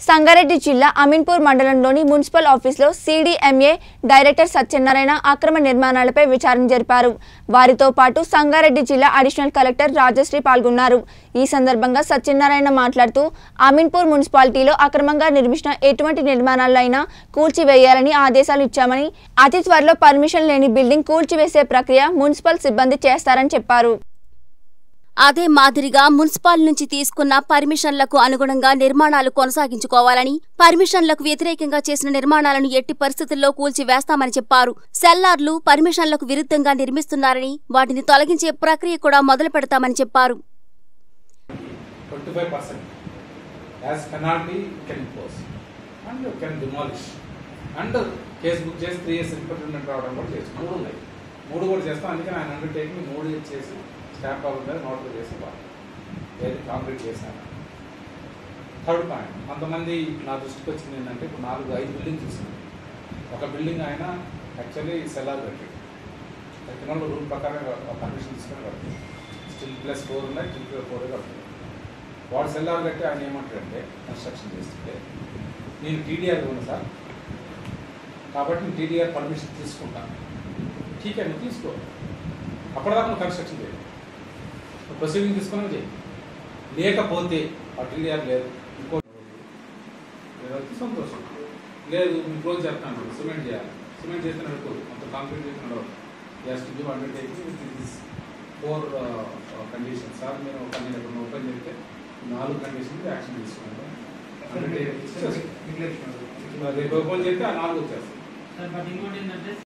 సంగారెడ్డి జిల్లా అమీన్పూర్ మండలంలోని మున్సిపల్ ఆఫీసులో సీడీఎంఏ డైరెక్టర్ సత్యనారాయణ అక్రమ నిర్మాణాలపై విచారణ జరిపారు వారితో పాటు సంగారెడ్డి జిల్లా అడిషనల్ కలెక్టర్ రాజశ్రీ పాల్గొన్నారు ఈ సందర్భంగా సత్యనారాయణ మాట్లాడుతూ అమీన్పూర్ మున్సిపాలిటీలో అక్రమంగా నిర్మించిన ఎటువంటి నిర్మాణాలైనా కూల్చివేయాలని ఆదేశాలు ఇచ్చామని అతి త్వరలో పర్మిషన్ లేని బిల్డింగ్ కూల్చివేసే ప్రక్రియ మున్సిపల్ సిబ్బంది చేస్తారని చెప్పారు అదే మాదిరిగా మున్సిపాల్ నుంచి తీసుకున్న పర్మిషన్లకు అనుగుణంగా నిర్మాణాలు కొనసాగించుకోవాలని పర్మిషన్లకు వ్యతిరేకంగా చేసిన నిర్మాణాలను ఎట్టి పరిస్థితుల్లో కూల్చివేస్తామని చెప్పారు సెల్లార్లు పర్మిషన్లకు విరుద్ధంగా నిర్మిస్తున్నారని వాటిని తొలగించే ప్రక్రియ కూడా మొదలు పెడతామని చెప్పారు 25% as penalty you can impose and you can demolish and case book చేసి త్రీ ఇయర్స్ ఇంప్రూవ్మెంట్ రావడం కూడా చేసి మూడు ఉన్నాయి మూడు కూడా చేస్తాం అందుకని ఆయన అండర్టేకింగ్ మూడు చేసి స్టాంప్ అవుతుంది నోట్లు చేసి వాళ్ళు ఏది కాంక్రీట్ చేశాను థర్డ్ పాయింట్ కొంతమంది నా దృష్టికి వచ్చింది ఏంటంటే ఇప్పుడు నాలుగు ఐదు బిల్డింగ్ చూసింది ఒక బిల్డింగ్ ఆయన యాక్చువల్లీ సెల్లార్ కట్టాడు కట్టిన వాళ్ళు రూల్ ప్రకారం పర్మిషన్ తీసుకొని కడుతుంది స్టిల్ ప్లస్ ఫోర్ ఉన్నాయి స్టిల్ ప్లస్ ఫోర్ కడుతుంది వాడు సెల్లార్ కట్టి ఆయన ఏమంటాడంటే కన్స్ట్రక్షన్ చేస్తుంటే నేను టీడీఆర్ ఉన్నా సార్ కాబట్టి నేను టీడీఆర్ పర్మిషన్ తీసుకుంటాను ఠీకే నువ్వు తీసుకో అప్పటిదాకా నువ్వు కన్స్ట్రక్షన్ చేయి నువ్వు ప్రొసీడింగ్ తీసుకుని చేయి లేకపోతే ఆ టీడీఆర్ లేదు ఇంకో లేకపోతే సంతోషం లేదు మీ క్లోజ్ చేస్తాను సిమెంట్ చేయాలి సిమెంట్ చేస్తే నడుకోదు అంత కాంక్రీట్ చేస్తే నడవదు just give undertaking with this four conditions sir నేను ఒక నేను ఇప్పుడు ఓపెన్ చేస్తే నాలుగు కండిషన్స్ యాక్షన్ తీసుకున్నాను అండర్టేకింగ్ రేపు ఓపెన్ చేస్తే ఆ నాలుగు వచ్చేస్తాయి సార్ బట్ ఇంకోటి ఏంటంటే